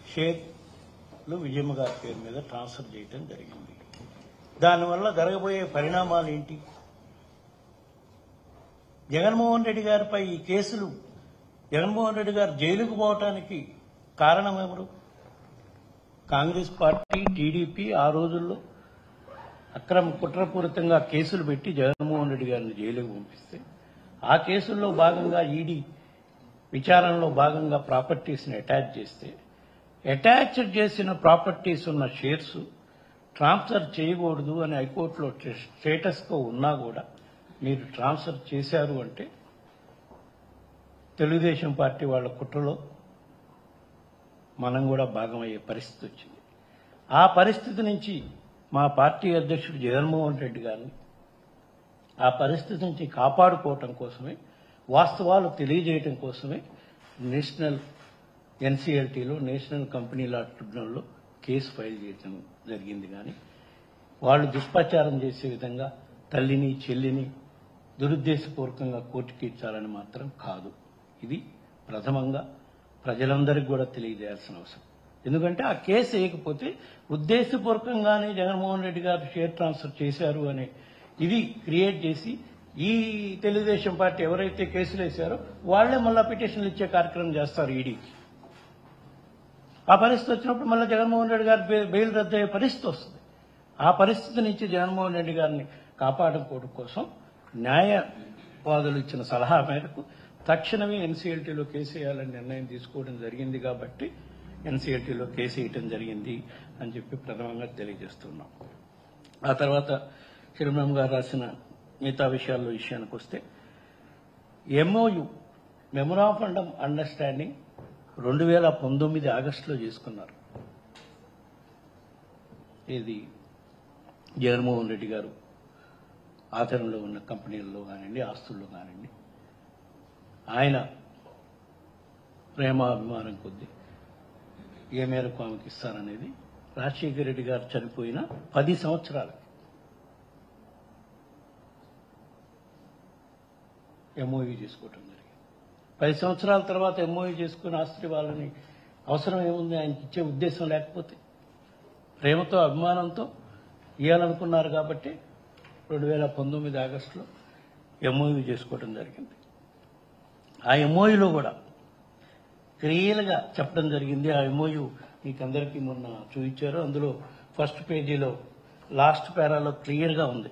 షేర్లు విజయమ్మ గారి పేరు మీద ట్రాన్స్ఫర్ చేయటం జరిగింది దానివల్ల జరగబోయే పరిణామాలు ఏంటి జగన్మోహన్ రెడ్డి గారిపై ఈ కేసులు జగన్మోహన్ రెడ్డి గారు జైలుకు పోవటానికి కారణం ఎవరు కాంగ్రెస్ పార్టీ టీడీపీ ఆ రోజుల్లో అక్రమ కుట్రపూరితంగా కేసులు పెట్టి జగన్మోహన్ రెడ్డి గారిని జైలుకు పంపిస్తే ఆ కేసుల్లో భాగంగా ఈడీ విచారణలో భాగంగా ప్రాపర్టీస్ని అటాచ్ చేస్తే అటాచ్ చేసిన ప్రాపర్టీస్ ఉన్న షేర్స్ ట్రాన్స్ఫర్ చేయకూడదు అని హైకోర్టులో స్టేటస్గా ఉన్నా కూడా మీరు ట్రాన్స్ఫర్ చేశారు అంటే తెలుగుదేశం పార్టీ వాళ్ళ కుట్రలో మనం కూడా భాగమయ్యే పరిస్థితి వచ్చింది ఆ పరిస్థితి నుంచి మా పార్టీ అధ్యక్షుడు జగన్మోహన్ రెడ్డి గారిని ఆ పరిస్థితి నుంచి కాపాడుకోవటం కోసమే వాస్తవాలు తెలియజేయటం కోసమే నేషనల్ ఎన్సీఎల్టీలో నేషనల్ కంపెనీ లా ట్రిబ్యునల్లో కేసు ఫైల్ చేయడం జరిగింది కానీ వాళ్ళు దుష్ప్రచారం చేసే విధంగా తల్లిని చెల్లిని దురుద్దేశపూర్వకంగా కోర్టుకి ఇచ్చాలని మాత్రం కాదు ఇది ప్రథమంగా ప్రజలందరికీ కూడా తెలియజేయాల్సిన అవసరం ఎందుకంటే ఆ కేసు వేయకపోతే ఉద్దేశపూర్వకంగానే జగన్మోహన్ రెడ్డి గారు షేర్ ట్రాన్స్ఫర్ చేశారు అనే ఇది క్రియేట్ చేసి ఈ తెలుగుదేశం పార్టీ ఎవరైతే కేసులు వేశారో వాళ్లే మళ్ళా పిటిషన్లు ఇచ్చే కార్యక్రమం చేస్తారు ఈడీకి ఆ పరిస్థితి వచ్చినప్పుడు మళ్ళీ జగన్మోహన్ రెడ్డి గారు బె- బెయిల్ రద్దు అయ్యే పరిస్థితి వస్తుంది ఆ పరిస్థితి నుంచి జగన్మోహన్ రెడ్డి గారిని కాపాడుకోవడం కోసం న్యాయవాదులు ఇచ్చిన సలహా మేరకు తక్షణమే ఎన్సీఎల్టీలో కేసు వేయాలని నిర్ణయం తీసుకోవడం జరిగింది కాబట్టి ఎన్సీఎల్టీలో కేసు వేయటం జరిగింది అని చెప్పి ప్రథమంగా తెలియజేస్తున్నాం ఆ తర్వాత చిరుమలం గారు రాసిన మిగతా విషయాల్లో విషయానికి వస్తే ఎంఓయు మెమొరాఫండం అండర్స్టాండింగ్ రెండు వేల పంతొమ్మిది ఆగస్టులో చేసుకున్నారు ఇది జగన్మోహన్ రెడ్డి గారు ఆచరణలో ఉన్న కంపెనీల్లో కానివ్వండి ఆస్తుల్లో కానివ్వండి ఆయన ప్రేమాభిమానం కొద్దీ ఏ మేరకు ఆమెకి ఇస్తారనేది రాజశేఖర రెడ్డి గారు చనిపోయిన పది సంవత్సరాలకి ఎంఓయూ చేసుకోవటం జరిగింది పది సంవత్సరాల తర్వాత ఎంఓయూ చేసుకుని ఆస్తి వాళ్ళని అవసరం ఏముంది ఆయనకి ఇచ్చే ఉద్దేశం లేకపోతే ప్రేమతో అభిమానంతో ఇవ్వాలనుకున్నారు కాబట్టి రెండు వేల పంతొమ్మిది ఆగస్టులో ఎంఓయూ చేసుకోవడం జరిగింది ఆ ఎంఓయూలో కూడా క్లియర్గా చెప్పడం జరిగింది ఆ ఎంఓయూ మీకు అందరికీ మొన్న చూపించారు అందులో ఫస్ట్ పేజీలో లాస్ట్ పేరాలో క్లియర్గా ఉంది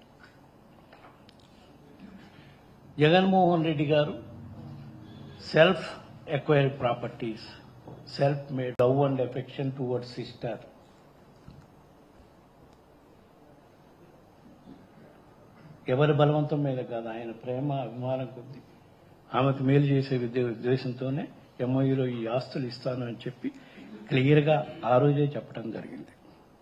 Jaganmohan Reddy garu self acquired properties self made love and affection towards sister ఎవరి బలవంతం మీద కాదు ఆయన ప్రేమ అభిమానం కొద్ది ఆమెకు మేలు చేసే విద్య ఉద్దేశంతోనే ఎంఓయూలో ఈ ఆస్తులు ఇస్తాను అని చెప్పి క్లియర్గా ఆ రోజే చెప్పడం జరిగింది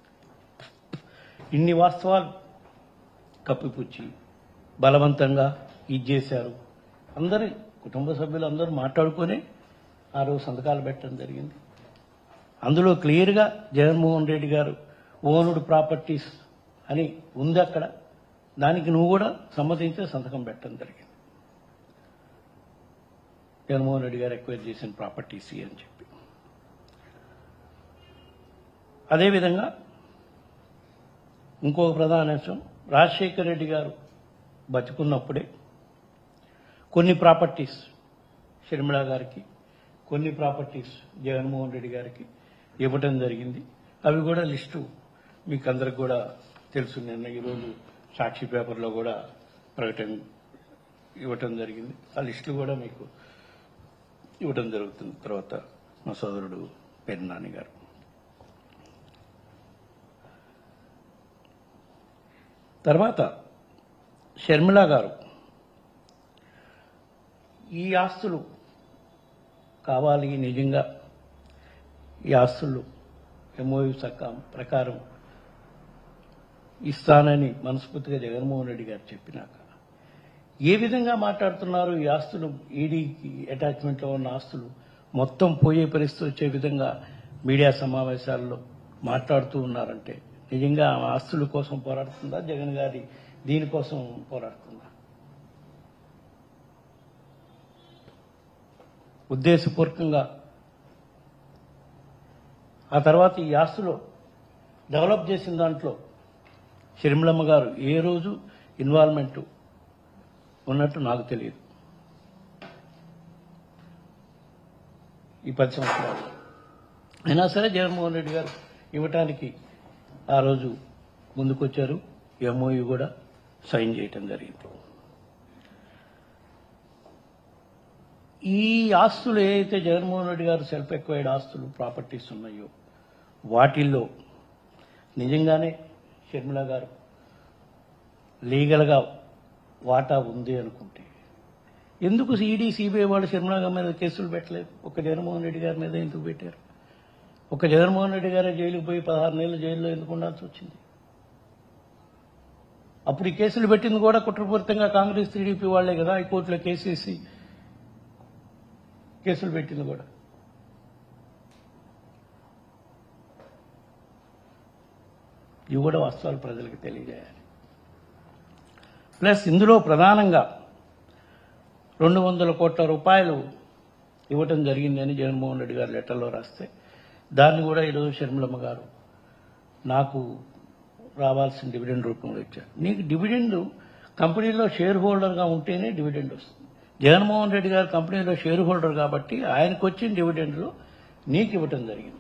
ఇన్ని వాస్తవాలు కప్పిపుచ్చి బలవంతంగా ఇది చేశారు అందరి కుటుంబ సభ్యులు అందరూ మాట్లాడుకొని ఆ రోజు సంతకాలు పెట్టడం జరిగింది అందులో క్లియర్గా జగన్మోహన్ రెడ్డి గారు ఓనుడు ప్రాపర్టీస్ అని ఉంది అక్కడ దానికి నువ్వు కూడా సమ్మతించే సంతకం పెట్టడం జరిగింది జగన్మోహన్ రెడ్డి గారు ఎక్వైర్ చేసిన ప్రాపర్టీస్ ఇవి అని చెప్పి అదేవిధంగా ఇంకొక ప్రధాన అంశం రాజశేఖర్ రెడ్డి గారు బతుకున్నప్పుడే కొన్ని ప్రాపర్టీస్ షర్మిళ గారికి కొన్ని ప్రాపర్టీస్ జగన్మోహన్ రెడ్డి గారికి ఇవ్వటం జరిగింది అవి కూడా లిస్టు మీకు అందరికి కూడా తెలుసు నిన్న ఈరోజు సాక్షి పేపర్లో కూడా ప్రకటన ఇవ్వటం జరిగింది ఆ లిస్టులు కూడా మీకు ఇవ్వటం జరుగుతుంది తర్వాత మా సోదరుడు పెన్నాని గారు తర్వాత షర్మిళ గారు ఈ ఆస్తులు కావాలి నిజంగా ఈ ఆస్తులు ఎంఓయూ సక్కం ప్రకారం ఇస్తానని మనస్ఫూర్తిగా జగన్మోహన్ రెడ్డి గారు చెప్పినాక ఏ విధంగా మాట్లాడుతున్నారు ఈ ఆస్తులు ఈడీకి అటాచ్మెంట్లో ఉన్న ఆస్తులు మొత్తం పోయే పరిస్థితి వచ్చే విధంగా మీడియా సమావేశాల్లో మాట్లాడుతూ ఉన్నారంటే నిజంగా ఆ ఆస్తుల కోసం పోరాడుతుందా జగన్ గారి దీనికోసం పోరాడుతుందా ఉద్దేశపూర్వకంగా ఆ తర్వాత ఈ ఆస్తులో డెవలప్ చేసిన దాంట్లో షర్మిలమ్మ గారు ఏ రోజు ఇన్వాల్వ్మెంట్ ఉన్నట్టు నాకు తెలియదు ఈ పది సంవత్సరాలు అయినా సరే జగన్మోహన్ రెడ్డి గారు ఇవ్వటానికి ఆ రోజు ముందుకొచ్చారు ఎంఓయూ కూడా సైన్ చేయటం జరిగింది ఈ ఆస్తులు ఏదైతే జగన్మోహన్ రెడ్డి గారు సెల్ఫ్ ఎక్వైర్డ్ ఆస్తులు ప్రాపర్టీస్ ఉన్నాయో వాటిల్లో నిజంగానే షర్మిల గారు లీగల్గా వాటా ఉంది అనుకుంటే ఎందుకు ఈడీ సిబిఐ వాళ్ళు షర్మిల గారి మీద కేసులు పెట్టలేదు ఒక జగన్మోహన్ రెడ్డి గారి మీద ఎందుకు పెట్టారు ఒక జగన్మోహన్ రెడ్డి గారే జైలుకు పోయి పదహారు నెలలు జైల్లో ఎందుకు ఉండాల్సి వచ్చింది అప్పుడు ఈ కేసులు పెట్టింది కూడా కుట్రపూరితంగా కాంగ్రెస్ టీడీపీ వాళ్లే కదా హైకోర్టులో కేసేసి కేసులు పెట్టింది కూడా ఇవి కూడా వాస్తవాలు ప్రజలకు తెలియజేయాలి ప్లస్ ఇందులో ప్రధానంగా రెండు వందల కోట్ల రూపాయలు ఇవ్వటం జరిగిందని జగన్మోహన్ రెడ్డి గారు లెటర్లో రాస్తే దాన్ని కూడా ఈరోజు షర్మిలమ్మ గారు నాకు రావాల్సిన డివిడెండ్ రూపంలో ఇచ్చారు నీకు డివిడెండ్ కంపెనీలో షేర్ హోల్డర్గా ఉంటేనే డివిడెండ్ వస్తుంది జగన్మోహన్ రెడ్డి గారు కంపెనీలో షేర్ హోల్డర్ కాబట్టి ఆయనకు వచ్చిన డివిడెండ్లు నీకు ఇవ్వటం జరిగింది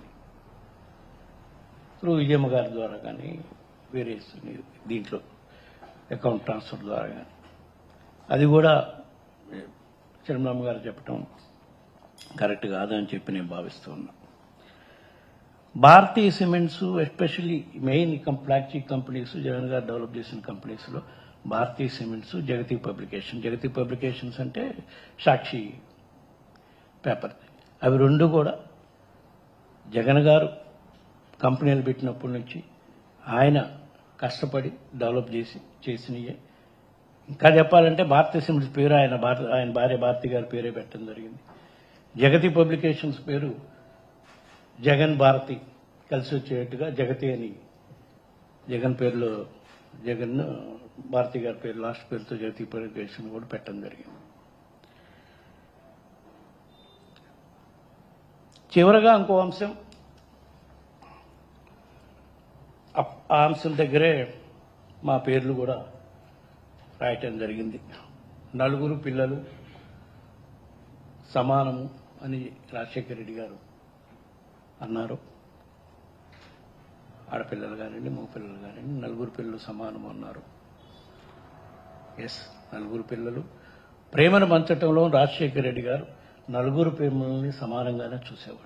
త్రూ విజయమ్మ గారి ద్వారా కానీ వేరే దీంట్లో అకౌంట్ ట్రాన్స్ఫర్ ద్వారా కానీ అది కూడా చంద్రబాబు గారు చెప్పటం కరెక్ట్ కాదని చెప్పి నేను భావిస్తూ ఉన్నా Bharatiya cements especially main plastic companies Jagan garu develop చేసిన కంపెనీస్లో Bharatiya cements Jagathi publication Jagathi publications అంటే సాక్షి పేపర్ అవి రెండు కూడా జగన్ గారు కంపెనీలు పెట్టినప్పటి నుంచి ఆయన కష్టపడి డెవలప్ చేసి చేసినయే ఇంకా చెప్పాలంటే భారతీయ సిమెంట్స్ పేరు ఆయన భారత ఆయన భార్య భారతి గారి పేరే పెట్టడం జరిగింది జగతి పబ్లికేషన్స్ పేరు జగన్ భారతి కలిసి వచ్చేట్టుగా జగతి అని జగన్ పేరులో జగన్ భారతి గారి పేరు లాస్ట్ పేరుతో జగతి పబ్లికేషన్ కూడా పెట్టడం జరిగింది చివరగా ఇంకో అంశం అప్- ఆ అంశం దగ్గరే మా పేర్లు కూడా రాయటం జరిగింది నలుగురు పిల్లలు సమానము అని రాజశేఖర రెడ్డి గారు అన్నారు ఆడపిల్లలు కానివ్వండి మగ పిల్లలు కానివ్వండి నలుగురు పిల్లలు సమానము అన్నారు ఎస్ నలుగురు పిల్లలు ప్రేమను పంచటంలో రాజశేఖర రెడ్డి గారు నలుగురు ప్రేమల్ని సమానంగానే చూసేవాడు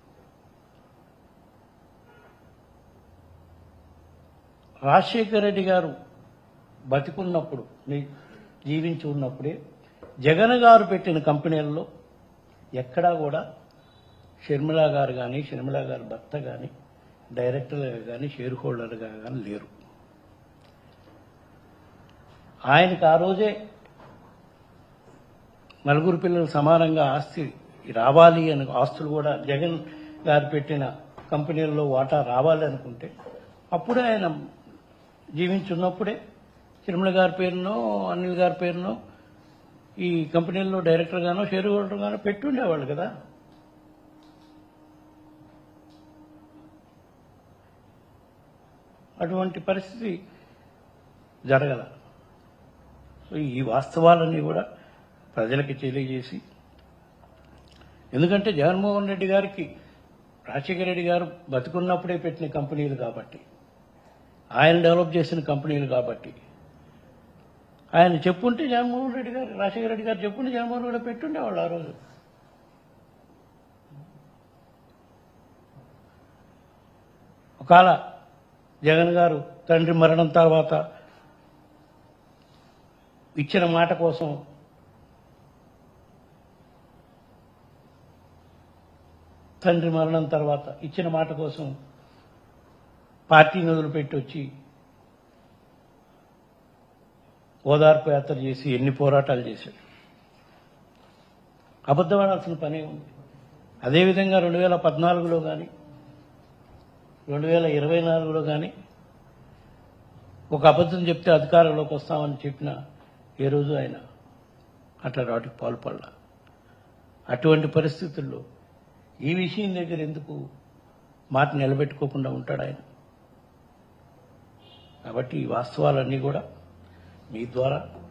రాజశేఖర రెడ్డి గారు బతికున్నప్పుడు ని- జీవించి ఉన్నప్పుడే జగన్ గారు పెట్టిన కంపెనీలలో ఎక్కడా కూడా షర్మిల గారు కానీ షర్మిల గారి భర్త కానీ డైరెక్టర్గా కానీ షేర్ హోల్డర్గా కానీ లేరు ఆయనకు ఆ రోజే నలుగురు పిల్లలు సమానంగా ఆస్తి రావాలి అని ఆస్తులు కూడా జగన్ గారు పెట్టిన కంపెనీల్లో వాటా రావాలి అనుకుంటే అప్పుడే ఆయన జీవించున్నప్పుడే తిరుమల గారి పేరునో అనిల్ గారి పేరునో ఈ కంపెనీల్లో డైరెక్టర్ గానో షేర్ హోల్డర్ గానో పెట్టుండేవాళ్ళు కదా అటువంటి పరిస్థితి జరగల సో ఈ వాస్తవాలన్నీ కూడా ప్రజలకి తెలియజేసి ఎందుకంటే జగన్మోహన్ రెడ్డి గారికి రాజశేఖర రెడ్డి గారు బతుకున్నప్పుడే పెట్టిన కంపెనీలు కాబట్టి ఆయన డెవలప్ చేసిన కంపెనీలు కాబట్టి ఆయన చెప్పుంటే జగన్మోహన్ రెడ్డి గారు రాజశేఖర రెడ్డి గారు చెప్పుంటే జగన్మోహన్ రెడ్డి పెట్టుండేవాళ్ళు ఆ రోజు ఒకవేళ జగన్ గారు తండ్రి మరణం తర్వాత ఇచ్చిన మాట కోసం తండ్రి మరణం తర్వాత ఇచ్చిన మాట కోసం పార్టీని వదిలిపెట్టి వచ్చి ఓదార్పు యాత్ర చేసి ఎన్ని పోరాటాలు చేశాడు అబద్ధపడాల్సిన పనే ఉంది అదేవిధంగా రెండు వేల పద్నాలుగులో కానీ రెండు వేల ఇరవై నాలుగులో కానీ ఒక అబద్ధం చెప్తే అధికారంలోకి వస్తామని చెప్పిన ఏ రోజు ఆయన అట్లా వాటికి పాల్పడలా అటువంటి పరిస్థితుల్లో ఈ విషయం దగ్గర ఎందుకు మాట నిలబెట్టుకోకుండా ఉంటాడు ఆయన కాబట్టి ఈ వాస్తవాలన్నీ కూడా మీ ద్వారా